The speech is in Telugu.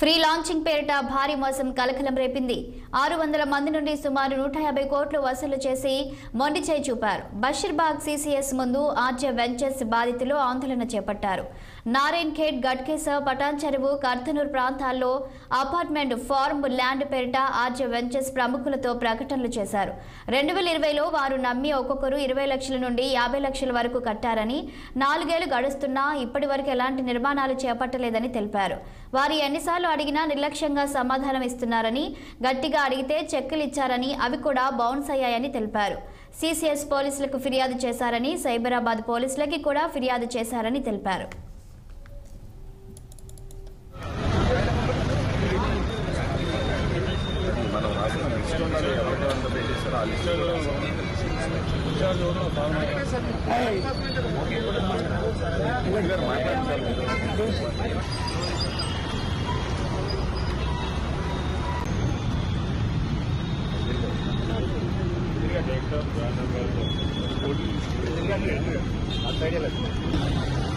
ఫ్రీ లాంచింగ్ పేరిట భారీ మోసం కలకలం రేపింది ఆరు వందల మంది నుండి సుమారు నూట యాభై కోట్లు వసూలు చేసి మొండి చేయి చూపారు బషీర్బాగ్ సీసీఎస్ ముందు ఆర్జే వెంచర్స్ బాధితులు ఆందోళన చేపట్టారు నారాయణ్ ఖేడ్ గట్కేసర్ పటాన్ చెరువు కర్తనూర్ ప్రాంతాల్లో అపార్ట్మెంట్ ఫార్మ్ ల్యాండ్ పేరిట ఆర్జే వెంచర్స్ ప్రముఖులతో ప్రకటనలు చేశారు రెండు వేల ఇరవైలో వారు నమ్మి ఒక్కొక్కరు ఇరవై లక్షల నుండి యాభై లక్షల వరకు కట్టారని నాలుగేళ్లు గడుస్తున్నా ఇప్పటి వరకు ఎలాంటి నిర్మాణాలు చేపట్టలేదని తెలిపారు వారు ఎన్నిసార్లు అడిగినా నిర్లక్ష్యంగా సమాధానం ఇస్తున్నారని గట్టిగా అడిగితే చెక్కులు ఇచ్చారని అవి కూడా బౌన్స్ అయ్యాయని తెలిపారు సీసీఎస్ పోలీసులకు ఫిర్యాదు చేశారని సైబరాబాద్ పోలీసులకి కూడా ఫిర్యాదు చేశారని తెలిపారు మనం రాసిన లిస్ట్ ఉన్నది ఎవరితో అంత పే చేస్తారో ఆ లిస్ట్ కూడా గారు మాట్లాడతారు ఆ సైడ్ వెళ్ళచ్చు